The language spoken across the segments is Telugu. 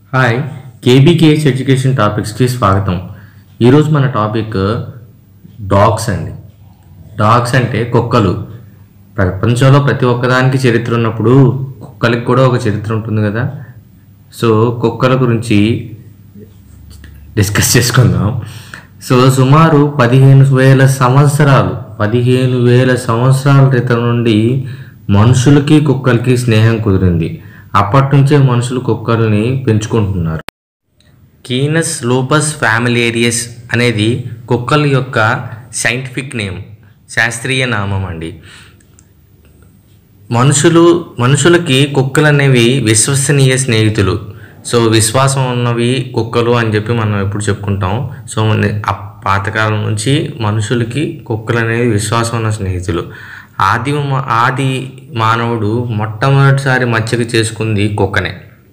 హాయ్ కేబీకేఎస్ ఎడ్యుకేషన్ టాపిక్స్కి స్వాగతం ఈరోజు మన టాపిక్ డాగ్స్ అండి డాగ్స్ అంటే కుక్కలు ప్రపంచంలో ప్రతి ఒక్కదానికి చరిత్ర ఉన్నప్పుడు కుక్కలకి కూడా ఒక చరిత్ర ఉంటుంది కదా సో కుక్కల గురించి డిస్కస్ చేసుకుందాం సో సుమారు పదిహేను వేల సంవత్సరాలు పదిహేను వేల సంవత్సరాల క్రితం నుండి మనుషులకి కుక్కలకి స్నేహం కుదిరింది అప్పటి నుంచే మనుషులు కుక్కల్ని పెంచుకుంటున్నారు కీనస్ లూపస్ ఫ్యామిలేరియస్ అనేది కుక్కల యొక్క సైంటిఫిక్ నేమ్ శాస్త్రీయ నామం అండి మనుషులు మనుషులకి కుక్కలు అనేవి విశ్వసనీయ స్నేహితులు సో విశ్వాసం ఉన్నవి కుక్కలు అని చెప్పి మనం ఎప్పుడు చెప్పుకుంటాం సో మన- ఆ పాతకాలం నుంచి మనుషులకి కుక్కలు అనేవి విశ్వాసం ఉన్న స్నేహితులు ఆది మ- ఆది మానవుడు మొట్టమొదటిసారి మచ్చిక చేసుకుంది కుక్కనే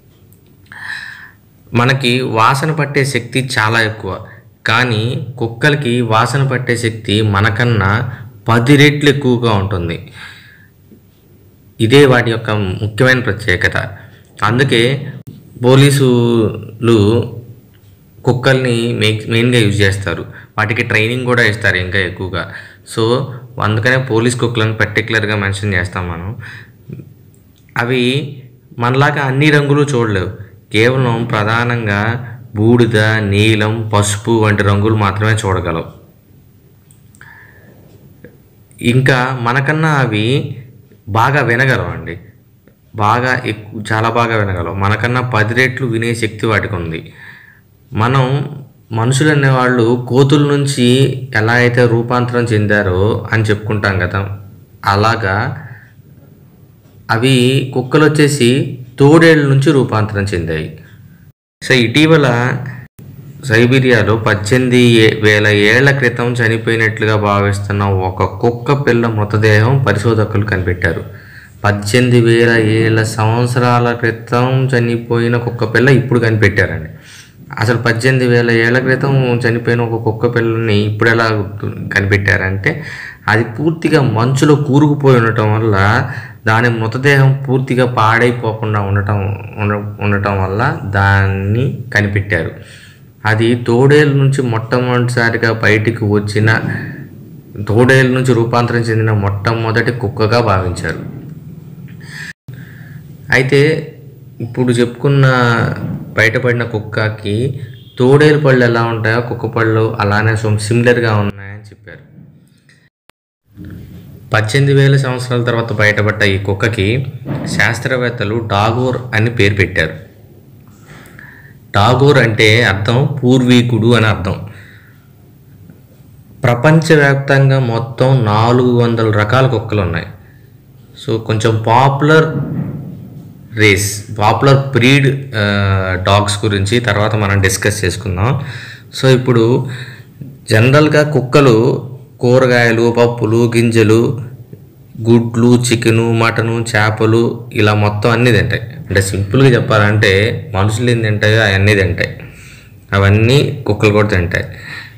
మనకి వాసన పట్టే శక్తి చాలా ఎక్కువ కానీ కుక్కలకి వాసన పట్టే శక్తి మనకన్నా పది రెట్లు ఎక్కువగా ఉంటుంది ఇదే వాటి యొక్క ముఖ్యమైన ప్రత్యేకత అందుకే పోలీసులు కుక్కల్ని మెయిన్ మెయిన్గా యూజ్ చేస్తారు వాటికి ట్రైనింగ్ కూడా ఇస్తారు ఇంకా ఎక్కువగా సో అందుకనే పోలీస్ కుక్కలను పర్టికులర్గా మెన్షన్ చేస్తాం మనం అవి మనలాగా అన్ని రంగులు చూడలేవు కేవలం ప్రధానంగా బూడిద నీలం పసుపు వంటి రంగులు మాత్రమే చూడగలవు ఇంకా మనకన్నా అవి బాగా వినగలవు అండి బాగా ఎక్కువ చాలా బాగా వినగలవు మనకన్నా పది రెట్లు వినే శక్తి వాటికి ఉంది మనం మనుషులు అనేవాళ్ళు కోతుల నుంచి ఎలా అయితే రూపాంతరం చెందారో అని చెప్పుకుంటాం కదా అలాగా అవి కుక్కలు వచ్చేసి తోడేళ్ళ నుంచి రూపాంతరం చెందాయి సో ఇటీవల సైబీరియాలో పద్దెనిమిది ఏ- వేల ఏళ్ల క్రితం చనిపోయినట్లుగా భావిస్తున్న ఒక కుక్క పిల్ల మృతదేహం పరిశోధకులు కనిపెట్టారు పద్దెనిమిది వేల ఏళ్ళ సంవత్సరాల క్రితం చనిపోయిన కుక్క పిల్ల ఇప్పుడు కనిపెట్టారండి అసలు పద్దెనిమిది వేల ఏళ్ల క్రితం చనిపోయిన ఒక కుక్క పిల్లని ఇప్పుడు ఎలా గుర్తు- కనిపెట్టారంటే అది పూర్తిగా మంచులో కూరుకుపోయి ఉండటం వల్ల దాని మృతదేహం పూర్తిగా పాడైపోకుండా ఉండటం ఉండ- ఉండటం వల్ల దాన్ని కనిపెట్టారు అది తోడేళ్ళ నుంచి మొట్టమొదటిసారిగా బయటికి వచ్చిన తోడేళ్ళ నుంచి రూపాంతరం చెందిన మొట్టమొదటి కుక్కగా భావించారు అయితే ఇప్పుడు చెప్పుకున్న బయటపడిన కుక్కకి తోడేలు పళ్ళు ఎలా ఉంటాయో కుక్క పళ్ళు అలానే సిమిలర్గా ఉన్నాయని చెప్పారు పద్దెనిమిది వేల సంవత్సరాల తర్వాత బయటపడ్డ ఈ కుక్కకి శాస్త్రవేత్తలు డాగోర్ అని పేరు పెట్టారు టాగోర్ అంటే అర్థం పూర్వీకుడు అని అర్థం ప్రపంచవ్యాప్తంగా మొత్తం నాలుగు వందల రకాల కుక్కలు ఉన్నాయి సో కొంచెం popular race popular breed dogs గురించి తర్వాత మనం డిస్కస్ చేసుకుందాం సో ఇప్పుడు జనరల్గా కుక్కలు కూరగాయలు పప్పులు గింజలు గుడ్లు చికెను మటను చేపలు ఇలా మొత్తం అన్నీ తింటాయి అంటే సింపుల్గా చెప్పాలంటే మనుషులు ఏం తింటాయో అవన్నీ తింటాయి అవన్నీ కుక్కలు కూడా తింటాయి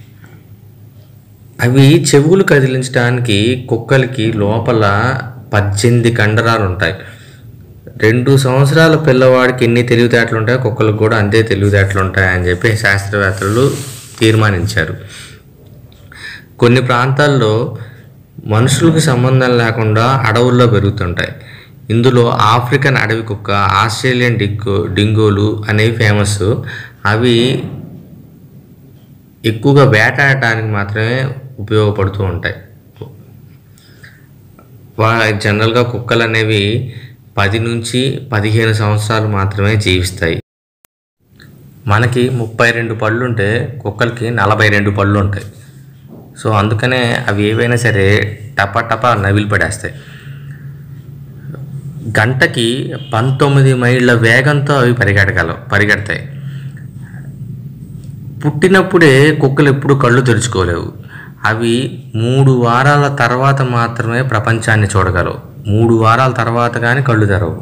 అవి చెవులు కదిలించడానికి కుక్కలకి లోపల పద్దెనిమిది కండరాలు ఉంటాయి రెండు సంవత్సరాల పిల్లవాడికి ఎన్ని తెలివితేటలు ఉంటాయో కుక్కలకు కూడా అంతే తెలివితేటలు ఉంటాయని చెప్పి శాస్త్రవేత్తలు తీర్మానించారు కొన్ని ప్రాంతాల్లో మనుషులకు సంబంధం లేకుండా అడవుల్లో పెరుగుతుంటాయి ఇందులో ఆఫ్రికన్ అడవి కుక్క ఆస్ట్రేలియన్ డింగో డింగోలు అనేవి ఫేమస్ అవి ఎక్కువగా వేటాడటానికి మాత్రమే ఉపయోగపడుతూ ఉంటాయి వా జనరల్గా కుక్కలు అనేవి పది నుంచి పదిహేను సంవత్సరాలు మాత్రమే జీవిస్తాయి మనకి ముప్పై రెండు పళ్ళు ఉంటే కుక్కలకి నలభై రెండు పళ్ళు ఉంటాయి సో అందుకనే అవి ఏవైనా సరే టపా టపా నవిలి పడేస్తాయి గంటకి పంతొమ్మిది మైళ్ళ వేగంతో అవి పరిగెడగలవు పరిగెడతాయి పుట్టినప్పుడే కుక్కలు ఎప్పుడు కళ్ళు తెరుచుకోలేవు అవి మూడు వారాల తర్వాత మాత్రమే ప్రపంచాన్ని చూడగలవు మూడు వారాల తర్వాత కానీ కళ్ళు తెరవు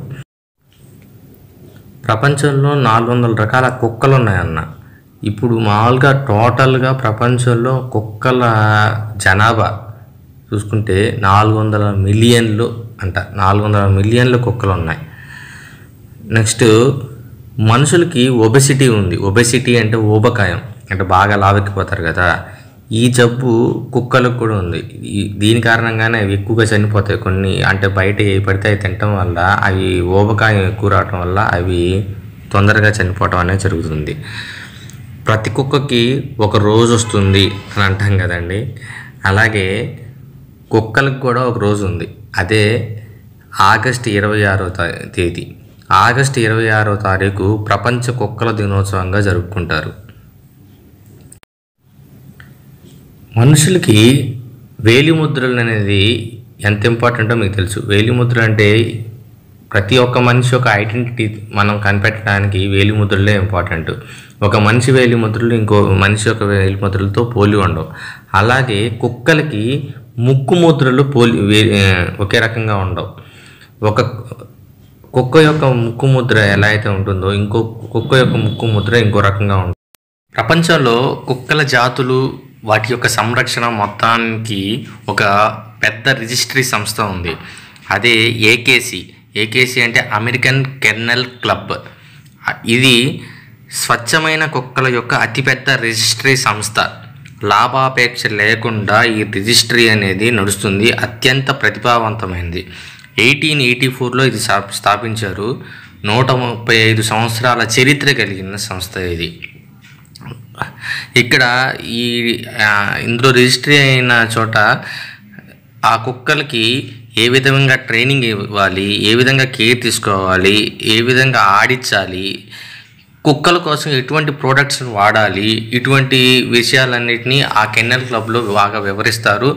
ప్రపంచంలో నాలుగు వందల రకాల కుక్కలు ఉన్నాయన్న ఇప్పుడు మామూలుగా టోటల్గా ప్రపంచంలో కుక్కల జనాభా చూసుకుంటే నాలుగు వందల మిలియన్లు అంట నాలుగు వందల మిలియన్లు కుక్కలు ఉన్నాయి నెక్స్ట్ మనుషులకి ఒబెసిటీ ఉంది ఒబెసిటీ అంటే ఊబకాయం అంటే బాగా లావెక్కిపోతారు కదా ఈ జబ్బు కుక్కలకు కూడా ఉంది ఈ దీని కారణంగానే అవి ఎక్కువగా చనిపోతాయి కొన్ని అంటే బయట ఏ పడితే అవి తినటం వల్ల అవి ఊబకాయం ఎక్కువ రావటం వల్ల అవి తొందరగా చనిపోవటం అనేది జరుగుతుంది ప్రతి కుక్కకి ఒక రోజు వస్తుంది అని అంటాం కదండి అలాగే కుక్కలకు కూడా ఒక రోజు ఉంది అదే ఆగస్ట్ ఇరవై ఆరో తా- తేదీ ఆగస్ట్ ఇరవై ఆరో తారీఖు ప్రపంచ కుక్కల దినోత్సవంగా జరుపుకుంటారు మనుషులకి వేలిముద్రలు అనేది ఎంత ఇంపార్టెంటో మీకు తెలుసు వేలిముద్రలు అంటే ప్రతి ఒక్క మనిషి యొక్క ఐడెంటిటీ మనం కనిపెట్టడానికి వేలిముద్రలే ఇంపార్టెంట్ ఒక మనిషి వేలిముద్రలు ఇంకో మనిషి యొక్క వేలిముద్రలతో పోలి ఉండవు అలాగే కుక్కలకి ముక్కు ముద్రలు పోలి వే- ఆ, ఒకే రకంగా ఉండవు ఒక కుక్క యొక్క ముక్కు ముద్ర ఎలా అయితే ఉంటుందో ఇంకో కుక్క యొక్క ముక్కు ముద్ర ఇంకో రకంగా ఉంటుంది ప్రపంచంలో కుక్కల జాతులు వాటి యొక్క సంరక్షణ మొత్తానికి ఒక పెద్ద రిజిస్ట్రీ సంస్థ ఉంది అదే ఏకేసి ఏకేసి అంటే అమెరికన్ కెర్నల్ క్లబ్ ఇది స్వచ్ఛమైన కుక్కల యొక్క అతిపెద్ద రిజిస్ట్రీ సంస్థ లాభాపేక్ష లేకుండా ఈ రిజిస్ట్రీ అనేది నడుస్తుంది అత్యంత ప్రతిభావంతమైనది ఎయిటీన్ ఎయిటీ ఫోర్లో ఇది స్థా- స్థాపించారు నూట ముప్పై ఐదు సంవత్సరాల చరిత్ర కలిగిన సంస్థ ఇది ఇక్కడ ఈ ఆ, ఇందులో రిజిస్ట్రీ అయిన చోట ఆ కుక్కలకి ఏ విధంగా ట్రైనింగ్ ఇవ్వాలి ఏ విధంగా కేర్ తీసుకోవాలి ఏ విధంగా ఆడించాలి కుక్కల కోసం ఎటువంటి ప్రోడక్ట్స్ వాడాలి ఇటువంటి విషయాలన్నిటినీ ఆ కెన్నెల్ క్లబ్లో బాగా వివరిస్తారు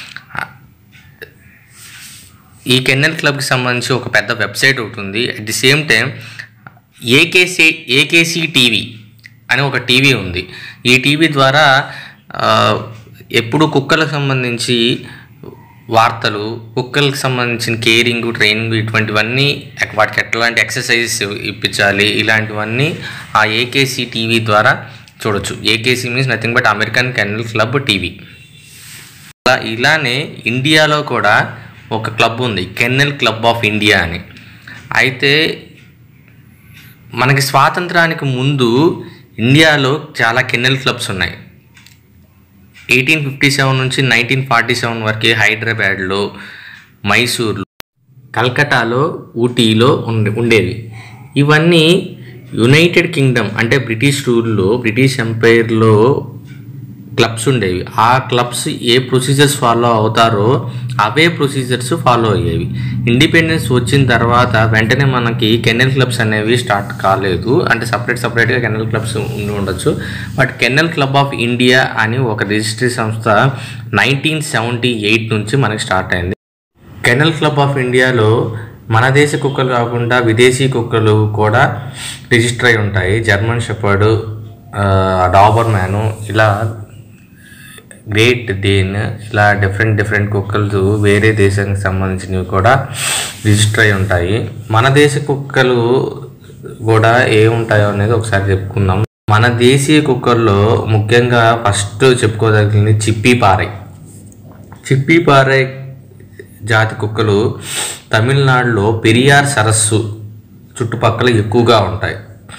ఈ కెన్నెల్ క్లబ్కి సంబంధించి ఒక పెద్ద వెబ్సైట్ ఒకటి ఉంది at the same time AKC AKC TV అని ఒక టీవీ ఉంది ఈ టీవీ ద్వారా ఆ, ఎప్పుడు కుక్కలకు సంబంధించి వార్తలు కుక్కలకు సంబంధించిన కేరింగ్ ట్రైనింగ్ ఇటువంటివన్నీ ఎక్- వాటికి ఎట్లాంటి ఎక్సర్సైజెస్ ఇప్పించాలి ఇలాంటివన్నీ ఆ ఏకేసీ టీవీ ద్వారా చూడొచ్చు AKC means nothing but American kennel club TV ఇలా ఇలానే ఇండియాలో కూడా ఒక క్లబ్ ఉంది కెన్నెల్ క్లబ్ ఆఫ్ ఇండియా అని అయితే మనకి స్వాతంత్రానికి ముందు ఇండియాలో చాలా కెన్నెల్ క్లబ్స్ ఉన్నాయి ఎయిటీన్ ఫిఫ్టీ సెవెన్ నుంచి నైన్టీన్ ఫార్టీ సెవెన్ వరకు హైదరాబాద్లో మైసూర్లో కల్కటాలో ఊటీలో ఉండే ఉండేవి ఇవన్నీ యునైటెడ్ కింగ్డమ్ అంటే బ్రిటిష్ రూల్లో బ్రిటిష్ ఎంపైర్లో క్లబ్స్ ఉండేవి ఆ క్లబ్స్ ఏ ప్రొసీజర్స్ ఫాలో అవుతారో అవే ప్రొసీజర్స్ ఫాలో అయ్యేవి ఇండిపెండెన్స్ వచ్చిన తర్వాత వెంటనే మనకి కెన్నెల్ క్లబ్స్ అనేవి స్టార్ట్ కాలేదు అంటే సపరేట్ సపరేట్గా కెన్నెల్ క్లబ్స్ ఉండి ఉండొచ్చు but kennel club of India అని ఒక రిజిస్ట్రీ సంస్థ నైన్టీన్ సెవెంటీ ఎయిట్ నుంచి మనకి స్టార్ట్ అయింది కెనల్ క్లబ్ ఆఫ్ ఇండియాలో మన దేశ కుక్కలు కాకుండా విదేశీ కుక్కలు కూడా రిజిస్టర్ అయి ఉంటాయి జర్మన్ షెపర్డ్ డాబర్ మ్యాను ఇలా గ్రేట్ డేన్ ఇలా డిఫరెంట్ డిఫరెంట్ కుక్కలు వేరే దేశానికి సంబంధించినవి కూడా రిజిస్టర్ అయి ఉంటాయి మన దేశ కుక్కలు కూడా ఏ ఉంటాయో అనేది ఒకసారి చెప్పుకుందాం మన దేశీయ కుక్కల్లో ముఖ్యంగా ఫస్ట్ చెప్పుకోదగినది చిప్పీ పారై చిప్పీ పారై జాతి కుక్కలు తమిళనాడులో పెరియార్ సరస్సు చుట్టుపక్కల ఎక్కువగా ఉంటాయి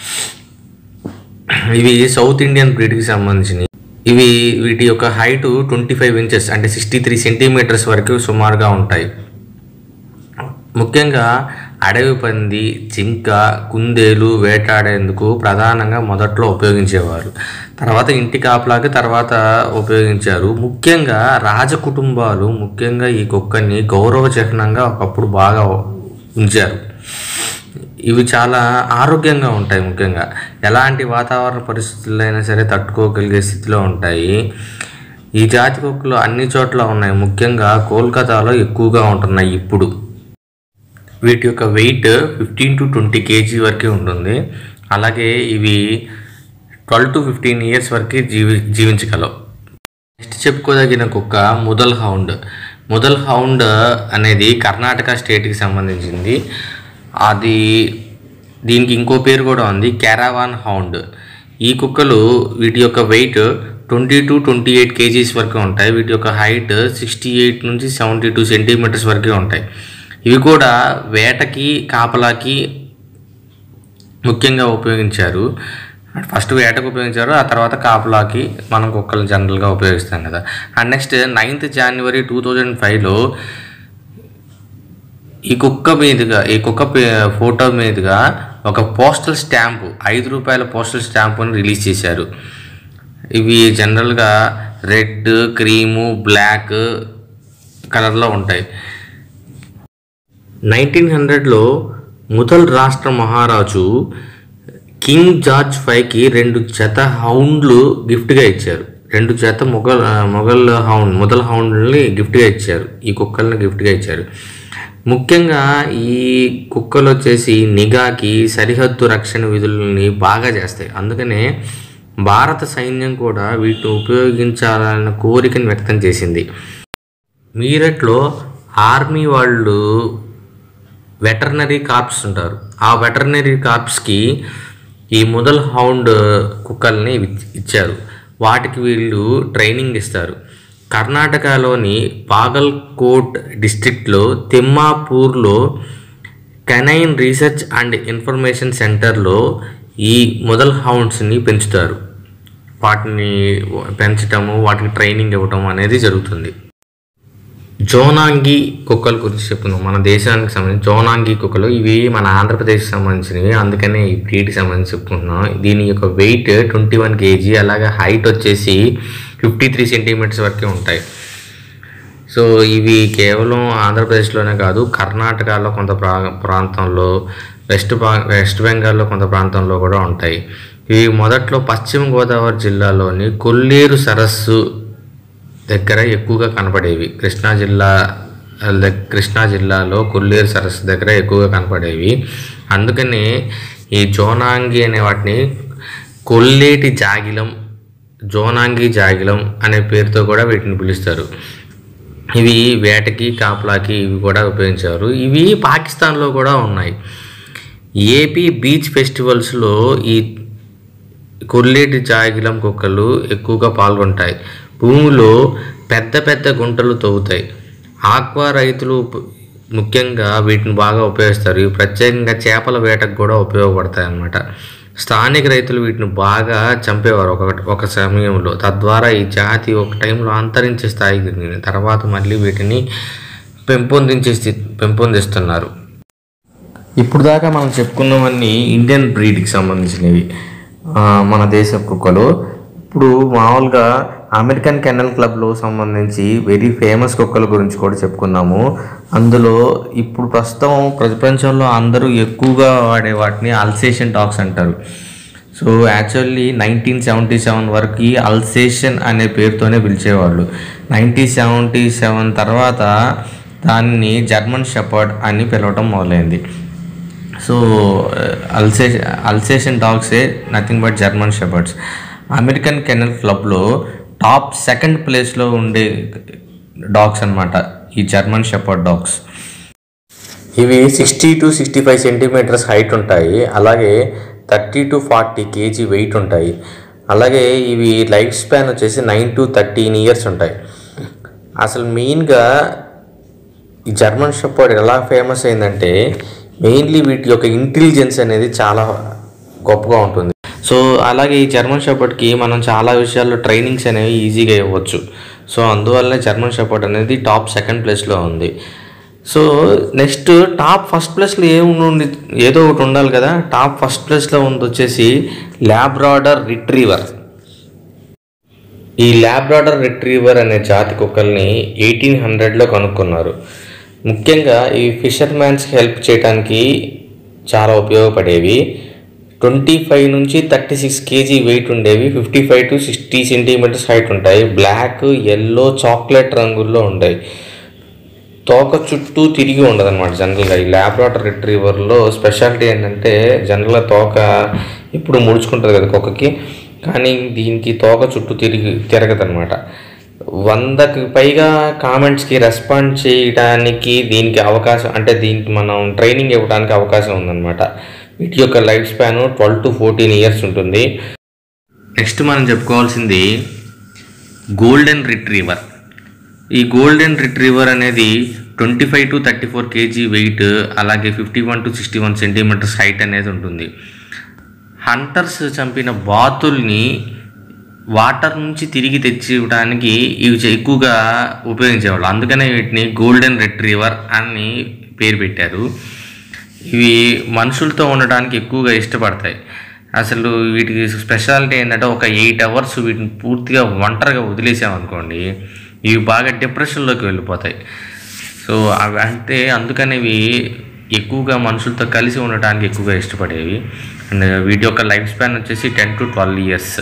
ఇవి సౌత్ ఇండియన్ బ్రీడ్కి సంబంధించినవి ఇవి వీటి యొక్క హైట్ ట్వంటీ ఫైవ్ ఇంచెస్ అంటే సిక్స్టీ త్రీ సెంటీమీటర్స్ వరకు సుమారుగా ఉంటాయి ముఖ్యంగా అడవి పంది జింక కుందేలు వేటాడేందుకు ప్రధానంగా మొదట్లో ఉపయోగించేవారు తర్వాత ఇంటి కాపలాకి తర్వాత ఉపయోగించారు ముఖ్యంగా రాజ కుటుంబాలు ముఖ్యంగా ఈ కుక్కని గౌరవ చిహ్నంగా ఒకప్పుడు బాగా ఉంచారు ఇవి చాలా ఆరోగ్యంగా ఉంటాయి ముఖ్యంగా ఎలాంటి వాతావరణ పరిస్థితుల్లో అయినా సరే తట్టుకోగలిగే స్థితిలో ఉంటాయి ఈ జాతి కుక్కలు అన్ని చోట్ల ఉన్నాయి ముఖ్యంగా కోల్కతాలో ఎక్కువగా ఉంటున్నాయి ఇప్పుడు వీటి యొక్క weight fifteen to twenty KG వరకే ఉంటుంది అలాగే ఇవి ట్వెల్వ్ టు ఫిఫ్టీన్ ఇయర్స్ వరకు జీవి జీవించగలవు నెక్స్ట్ చెప్పుకోదగిన కుక్క ముదల్ హౌండ్ ముదల్ హౌండ్ అనేది కర్ణాటక స్టేట్కి సంబంధించింది అది దీనికి ఇంకో పేరు కూడా ఉంది క్యారావాన్ హౌండ్ ఈ కుక్కలు వీటి యొక్క weight twenty to twenty eight KGs వరకు ఉంటాయి వీటి యొక్క హైట్ సిక్స్టీ ఎయిట్ నుంచి సెవెంటీ టూ సెంటీమీటర్స్ వరకే ఉంటాయి ఇవి కూడా వేటకి కాపలాకి ముఖ్యంగా ఉపయోగించారు ఫస్ట్ వేటకు ఉపయోగించారు ఆ తర్వాత కాపులాకి మనం కుక్కలు జనరల్గా ఉపయోగిస్తాం కదా and next ninth January two thousand ఫైవ్లో ఈ కుక్క మీదుగా ఈ కుక్క పే- ఫోటో మీదుగా ఒక పోస్టల్ స్టాంపు ఐదు రూపాయల పోస్టల్ స్టాంపుని రిలీజ్ చేశారు ఇవి జనరల్గా రెడ్ క్రీము బ్లాక్ కలర్లో ఉంటాయి నైన్టీన్ హండ్రెడ్లో ముఘల్ రాష్ట్ర మహారాజు కింగ్ జార్జ్ ఫైవ్కి రెండు జత హౌండ్లు గిఫ్ట్గా ఇచ్చారు రెండు జత మొఘల్ ఆ, మొఘల్ హౌండ్ మొఘల్ హౌండ్ని గిఫ్ట్గా ఇచ్చారు ఈ కుక్కల్ని గిఫ్ట్గా ఇచ్చారు ముఖ్యంగా ఈ కుక్కలు వచ్చేసి నిఘాకి సరిహద్దు రక్షణ విధులని బాగా చేస్తాయి అందుకనే భారత సైన్యం కూడా వీటిని ఉపయోగించాలన్న కోరికను వ్యక్తం చేసింది మీరట్లో ఆర్మీ వాళ్ళు వెటర్నరీ కార్ప్స్ ఉంటారు ఆ వెటర్నరీ కార్ప్స్కి ఈ ముదల్ హౌండ్ కుక్కల్ని ఇచ్- ఇచ్చారు వాటికి వీళ్ళు ట్రైనింగ్ ఇస్తారు కర్ణాటకలోని బాగల్కోట్ డిస్ట్రిక్ట్లో తిమ్మాపూర్లో కెనైన్ రీసెర్చ్ అండ్ ఇన్ఫర్మేషన్ సెంటర్లో ఈ ముదల్ హౌండ్స్ని పెంచుతారు వాటిని పెంచటము వాటికి ట్రైనింగ్ ఇవ్వటం అనేది జరుగుతుంది జోనాంగి కుక్కల గురించి చెప్పుకుందాం మన దేశానికి సంబంధించి జోనాంగి కుక్కలు ఇవి మన ఆంధ్రప్రదేశ్కి సంబంధించినవి అందుకనే ఈ బ్రీడ్కి సంబంధించి చెప్పుకుంటున్నాం దీని యొక్క వెయిట్ ట్వంటీ వన్ కేజీ అలాగే హైట్ వచ్చేసి ఫిఫ్టీ త్రీ సెంటీమీటర్స్ వరకే ఉంటాయి సో ఇవి కేవలం ఆంధ్రప్రదేశ్లోనే కాదు కర్ణాటకలో కొంత ప్రా ప్రాంతంలో వెస్ట్ బా వెస్ట్ బెంగాల్లో కొంత ప్రాంతంలో కూడా ఉంటాయి ఇవి మొదట్లో పశ్చిమ గోదావరి జిల్లాలోని కొల్లేరు సరస్సు దగ్గర ఎక్కువగా కనపడేవి కృష్ణా జిల్లా ద- కృష్ణా జిల్లాలో కొల్లేరు సరస్సు దగ్గర ఎక్కువగా కనపడేవి అందుకని ఈ జోనాంగి అనే వాటిని కొల్లేటి జాగిలం జోనాంగి జాగిలం అనే పేరుతో కూడా వీటిని పిలుస్తారు ఇవి వేటకి కాపలాకి ఇవి కూడా ఉపయోగించారు ఇవి పాకిస్తాన్లో కూడా ఉన్నాయి ఏపీ బీచ్ ఫెస్టివల్స్లో ఈ కొల్లేటి జాగిలం కుక్కలు ఎక్కువగా పాల్గొంటాయి భూమిలో పెద్ద పెద్ద గుంటలు తవ్వుతాయి ఆక్వా రైతులు ప- ముఖ్యంగా వీటిని బాగా ఉపయోగిస్తారు ఇవి ప్రత్యేకంగా చేపల వేటకు కూడా ఉపయోగపడతాయి అన్నమాట స్థానిక రైతులు వీటిని బాగా చంపేవారు ఒక ఒక సమయంలో తద్వారా ఈ జాతి ఒక టైంలో అంతరించే స్థాయికి దిగింది తర్వాత మళ్ళీ వీటిని పెంపొందించే స్థితి పెంపొందిస్తున్నారు ఇప్పుడు దాకా మనం చెప్పుకున్నవన్నీ ఇండియన్ బ్రీడ్కి సంబంధించినవి ఆ, మన దేశ కుక్కలు ఇప్పుడు మామూలుగా అమెరికన్ కెన్నల్ క్లబ్లో సంబంధించి వెరీ ఫేమస్ కుక్కల గురించి కూడా చెప్పుకున్నాము అందులో ఇప్పుడు ప్రస్తుతం ప్రపంచంలో అందరూ ఎక్కువగా వాడే వాటిని అల్సేషన్ డాగ్స్ అంటారు so actually nineteen seventy seven వరకు అల్సేషన్ అనే పేరుతోనే పిలిచేవాళ్ళు నైన్టీన్ సెవెంటీ సెవెన్ తర్వాత దాన్ని జర్మన్ షెపర్డ్ అని పిలవటం మొదలైంది సో అల్సే అల్సేషన్ డాగ్సే nothing but German shepherds American kennel క్లబ్లో టాప్ సెకండ్ ప్లేస్లో ఉండే డాగ్స్ అన్నమాట ఈ జర్మన్ షెపర్డ్ డాగ్స్ ఇవి sixty to sixty five centimetres height ఉంటాయి అలాగే thirty to forty KG weight ఉంటాయి అలాగే ఇవి లైఫ్ స్పాన్ వచ్చేసి నైన్ టు థర్టీన్ ఇయర్స్ ఉంటాయి అసలు మెయిన్గా ఈ జర్మన్ షెపర్డ్ ఎలా ఫేమస్ అయిందంటే మెయిన్లీ వీటి యొక్క ఇంటెలిజెన్స్ అనేది చాలా గొప్పగా ఉంటుంది సో అలాగే ఈ జర్మన్ షెపర్డ్కి మనం చాలా విషయాల్లో ట్రైనింగ్స్ అనేవి ఈజీగా ఇవ్వచ్చు సో అందువల్ల జర్మన్ షెపర్డ్ అనేది టాప్ సెకండ్ ప్లేస్లో ఉంది సో నెక్స్ట్ టాప్ ఫస్ట్ ప్లేస్లో ఏముండి ఏదో ఒకటి ఉండాలి కదా టాప్ ఫస్ట్ ప్లేస్లో ఉంది వచ్చేసి ల్యాబ్రాడర్ రిట్రీవర్ ఈ ల్యాబ్రాడర్ రిట్రీవర్ అనే జాతి కుక్కల్ని ఎయిటీన్ హండ్రెడ్లో కనుక్కున్నారు ముఖ్యంగా ఈ ఫిషర్ మ్యాన్స్కి హెల్ప్ చేయడానికి చాలా ఉపయోగపడేవి ట్వంటీ ఫైవ్ నుంచి థర్టీ సిక్స్ కేజీ వెయిట్ ఉండేవి fifty five to sixty centimetres height ఉంటాయి బ్లాక్ ఎల్లో చాక్లెట్ రంగుల్లో ఉంటాయి తోక చుట్టూ తిరిగి ఉండదు అనమాట జనరల్గా ఈ ల్యాబ్రాటర్ రిట్రీవర్లో స్పెషాలిటీ ఏంటంటే జనరల్గా తోక ఇప్పుడు ముడుచుకుంటుంది కదా కుక్కకి కానీ దీనికి తోక చుట్టూ తిరిగి తిరగదనమాట వందకి పైగా కామెంట్స్కి రెస్పాండ్ చేయడానికి దీనికి అవకాశం అంటే దీనికి మనం ట్రైనింగ్ ఇవ్వడానికి అవకాశం ఉందన్నమాట వీటి యొక్క life span twelve to fourteen years ఉంటుంది నెక్స్ట్ మనం చెప్పుకోవాల్సింది గోల్డెన్ రిట్రీవర్ ఈ గోల్డెన్ రిట్రీవర్ అనేది twenty five to thirty four KG weight అలాగే fifty one to sixty one centimetres height అనేది ఉంటుంది హంటర్స్ చంపిన బాతుల్ని వాటర్ నుంచి తిరిగి తెచ్చివ్వడానికి ఇవి చే- ఎక్కువగా ఉపయోగించేవాళ్ళు అందుకనే వీటిని గోల్డెన్ రిట్రీవర్ అని పేరు పెట్టారు ఇవి మనుషులతో ఉండడానికి ఎక్కువగా ఇష్టపడతాయి అసలు వీటికి స్పెషాలిటీ ఏంటంటే ఒక ఎయిట్ అవర్స్ వీటిని పూర్తిగా ఒంటరిగా వదిలేసామనుకోండి ఇవి బాగా డిప్రెషన్లోకి వెళ్ళిపోతాయి సో అవి అంటే అందుకని ఇవి ఎక్కువగా మనుషులతో కలిసి ఉండటానికి ఎక్కువగా ఇష్టపడేవి అండ్ వీటి యొక్క లైఫ్ స్పాన్ వచ్చేసి ten to twelve years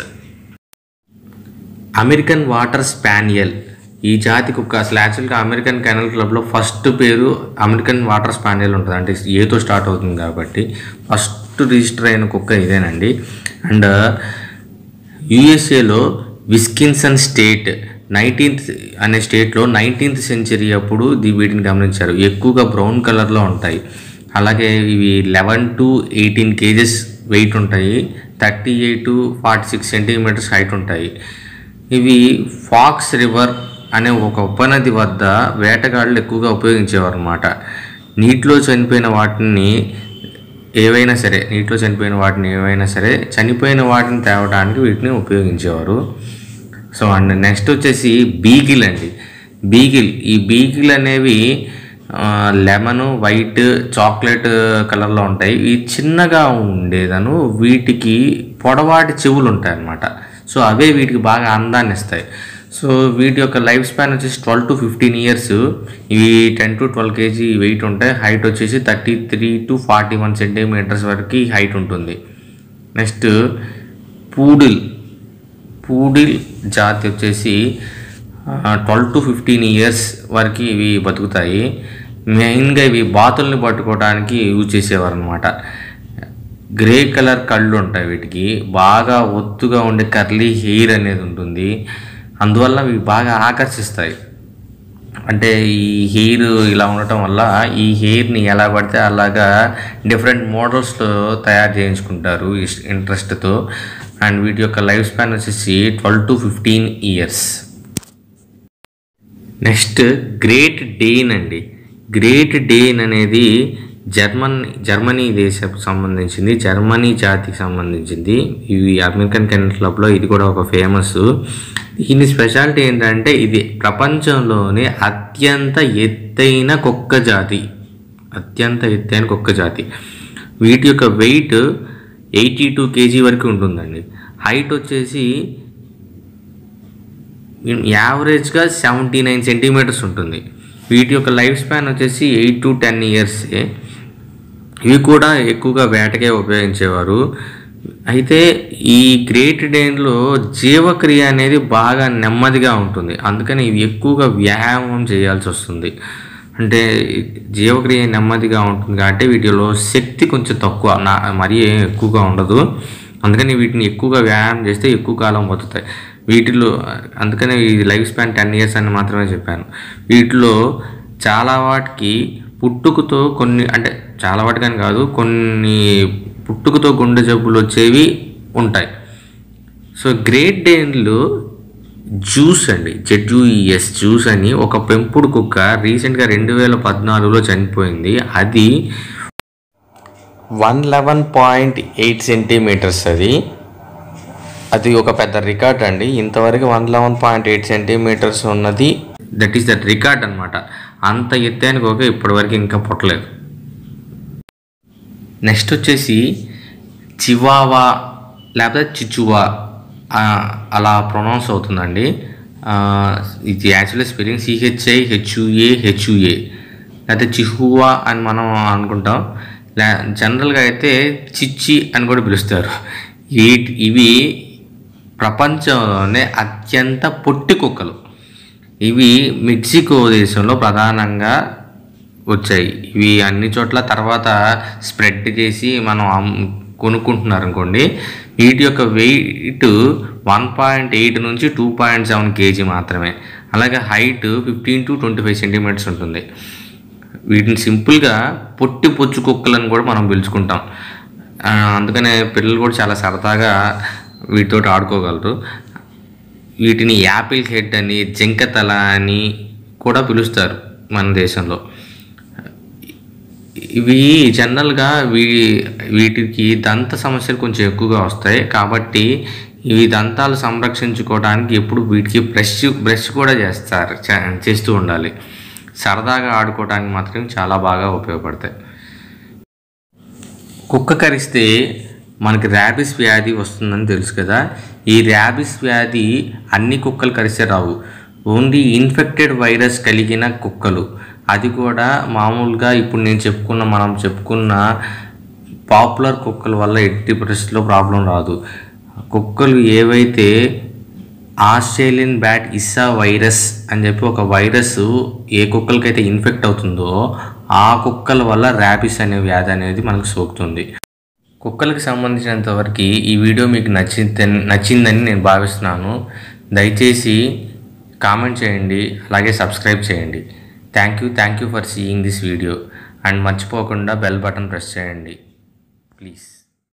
American water spaniel ఈ జాతి కుక్క అసలు యాక్చువల్గా అమెరికన్ కెనల్ క్లబ్లో ఫస్ట్ పేరు అమెరికన్ వాటర్ స్పానియల్ ఉంటుంది అంటే ఏతో స్టార్ట్ అవుతుంది కాబట్టి ఫస్ట్ రిజిస్టర్ అయిన కుక్క ఇదేనండి అండ్ యుఎస్ఏలో విస్కిన్సన్ స్టేట్ నైన్టీన్త్ అనే స్టేట్లో నైన్టీన్త్ సెంచరీ అప్పుడు దీ- వీటిని గమనించారు ఎక్కువగా బ్రౌన్ కలర్లో ఉంటాయి అలాగే ఇవి eleven to eighteen KGs weight ఉంటాయి thirty eight to forty six centimetres height ఉంటాయి ఇవి ఫాక్స్ రివర్ అనే ఒక ఉపనది వద్ద వేటగాళ్ళు ఎక్కువగా ఉపయోగించేవారు అనమాట నీటిలో చనిపోయిన వాటిని ఏవైనా సరే నీటిలో చనిపోయిన వాటిని ఏవైనా సరే చనిపోయిన వాటిని తేవడానికి వీటిని ఉపయోగించేవారు సో అండ్ నెక్స్ట్ వచ్చేసి బీగిల్ అండి బీగిల్ ఈ బీగిల్ అనేవి లెమన్ వైట్ చాక్లెట్ కలర్లో ఉంటాయి ఇవి చిన్నగా ఉండేదను వీటికి పొడవాటి చెవులు ఉంటాయి అన్నమాట సో అవే వీటికి బాగా అందాన్ని ఇస్తాయి సో వీటి యొక్క లైఫ్ స్పాన్ వచ్చేసి ట్వెల్వ్ టు ఫిఫ్టీన్ ఇయర్స్ ఇవి ten to twelve KG weight ఉంటాయి హైట్ వచ్చేసి thirty three to forty one centimetres వరకు హైట్ ఉంటుంది నెక్స్ట్ పూడిల్ పూడిల్ జాతి వచ్చేసి ట్వెల్వ్ టు ఫిఫ్టీన్ ఇయర్స్ వరకు ఇవి బతుకుతాయి మెయిన్గా ఇవి బాతుల్ని పట్టుకోవడానికి యూజ్ చేసేవారు అనమాట గ్రే కలర్ కళ్ళు ఉంటాయి వీటికి బాగా ఒత్తుగా ఉండే కర్లీ హెయిర్ అనేది ఉంటుంది అందువల్ల ఇవి బాగా ఆకర్షిస్తాయి అంటే ఈ హెయిర్ ఇలా ఉండటం వల్ల ఈ హెయిర్ని ఎలా పడితే అలాగా డిఫరెంట్ మోడల్స్లో తయారు చేయించుకుంటారు ఇంట్రెస్ట్తో అండ్ వీటి యొక్క లైఫ్ స్పాన్ వచ్చేసి twelve to fifteen years next great Dane అండి గ్రేట్ డేన్ అనేది జర్మన్ జర్మనీ దేశపు సంబంధించింది జర్మనీ జాతికి సంబంధించింది ఇవి అమెరికన్ కెనల్ క్లబ్లో ఇది కూడా ఒక ఫేమస్ దీని స్పెషాలిటీ ఏంటంటే ఇది ప్రపంచంలోనే అత్యంత ఎత్తైన కుక్క జాతి అత్యంత ఎత్తైన కుక్క జాతి వీటి యొక్క వెయిట్ ఎయిటీ టూ కేజీ వరకు ఉంటుందండి హైట్ వచ్చేసి యావరేజ్గా సెవెంటీ నైన్ సెంటీమీటర్స్ ఉంటుంది వీటి యొక్క లైఫ్ స్పాన్ వచ్చేసి ఎయిట్ టు టెన్ ఇయర్సే ఇవి కూడా ఎక్కువగా వేటకే ఉపయోగించేవారు అయితే ఈ గ్రేట్ డేన్లో జీవక్రియ అనేది బాగా నెమ్మదిగా ఉంటుంది అందుకని ఇవి ఎక్కువగా వ్యాయామం చేయాల్సి వస్తుంది అంటే జీవక్రియ నెమ్మదిగా ఉంటుంది కాబట్టి వీటిలో శక్తి కొంచెం తక్కువ నా మరీ ఏం ఎక్కువగా ఉండదు అందుకని వీటిని ఎక్కువగా వ్యాయామం చేస్తే ఎక్కువ కాలం బతుకుతాయి వీటిలో అందుకనే ఈ లైఫ్ స్పాన్ టెన్ ఇయర్స్ అని మాత్రమే చెప్పాను వీటిలో చాలా వాటికి పుట్టుకతో కొన్ని అంటే చాలా వాటికని కాదు కొన్ని పుట్టుకతో గుండె జబ్బులు వచ్చేవి ఉంటాయి సో గ్రేట్ డేన్లో జ్యూస్ అండి జెడ్యూఈఎస్ జ్యూస్ అని ఒక పెంపుడు కుక్క రీసెంట్గా రెండు వేల పద్నాలుగులో చనిపోయింది అది one eleven point eight centimetres అది అది ఒక పెద్ద రికార్డ్ అండి ఇంతవరకు one eleven point eight centimetres ఉన్నది దట్ ఈస్ దట్ రికార్డ్ అనమాట అంత ఎత్తైన కోక ఇప్పటివరకు ఇంకా పుట్టలేదు నెక్స్ట్ వచ్చేసి చివావా లేకపోతే చిచువా ఆ, అలా ప్రొనౌన్స్ అవుతుందండి ఆ, ఇది actually spelling CHI HUA HUA లేకపోతే చిహువా అని మనం అనుకుంటాం లే జనరల్గా అయితే చిచ్చి అని కూడా పిలుస్తారు ఈ ఇవి ప్రపంచంలోనే అత్యంత పొట్టి కుక్కలు ఇవి మెక్సికో దేశంలో ప్రధానంగా వచ్చాయి ఇవి అన్ని చోట్ల తర్వాత స్ప్రెడ్ చేసి మనం అమ్- కొనుక్కుంటున్నారు అనుకోండి వీటి యొక్క వెయిట్ వన్ పాయింట్ ఎయిట్ నుంచి టూ పాయింట్ సెవెన్ కేజీ మాత్రమే అలాగే height fifteen to twenty five centimetres ఉంటుంది వీటిని సింపుల్గా పొట్టి పొచ్చు కుక్కలను కూడా మనం పిలుచుకుంటాం ఆ, అందుకనే పిల్లలు కూడా చాలా సరదాగా వీటితో ఆడుకోగలరు వీటిని యాపిల్ హెడ్ అని జింకతల అని కూడా పిలుస్తారు మన దేశంలో ఇవి జనరల్గా వీ వీటికి దంత సమస్యలు కొంచెం ఎక్కువగా వస్తాయి కాబట్టి ఇవి దంతాలు సంరక్షించుకోవడానికి ఎప్పుడు వీటికి బ్రష్ బ్రష్ కూడా చేస్తారు చే- చేస్తూ ఉండాలి సరదాగా ఆడుకోవడానికి మాత్రం చాలా బాగా ఉపయోగపడతాయి కుక్క కరిస్తే మనకి ర్యాబిస్ వ్యాధి వస్తుందని తెలుసు కదా ఈ ర్యాబిస్ వ్యాధి అన్ని కుక్కలు కరిస్తే రావు ఓన్లీ ఇన్ఫెక్టెడ్ వైరస్ కలిగిన కుక్కలు అది కూడా మామూలుగా ఇప్పుడు నేను చెప్పుకున్న మనం చెప్పుకున్న పాపులర్ కుక్కల వల్ల ఎట్టి పరిస్థితుల్లో ప్రాబ్లం రాదు కుక్కలు ఏవైతే ఆస్ట్రేలియన్ బ్యాట్ ఇస్సా వైరస్ అని చెప్పి ఒక వైరస్ ఏ కుక్కలకైతే ఇన్ఫెక్ట్ అవుతుందో ఆ కుక్కల వల్ల ర్యాబిస్ అనే వ్యాధి అనేది మనకు సోకుతుంది కుక్కలకు సంబంధించినంత వరకు ఈ వీడియో మీకు నచ్చిందని నచ్చిందని నేను భావిస్తున్నాను దయచేసి కామెంట్ చేయండి అలాగే సబ్స్క్రైబ్ చేయండి thank you thank you for seeing this video and మర్చిపోకుండా బెల్ బటన్ ప్రెస్ చేయండి ప్లీజ్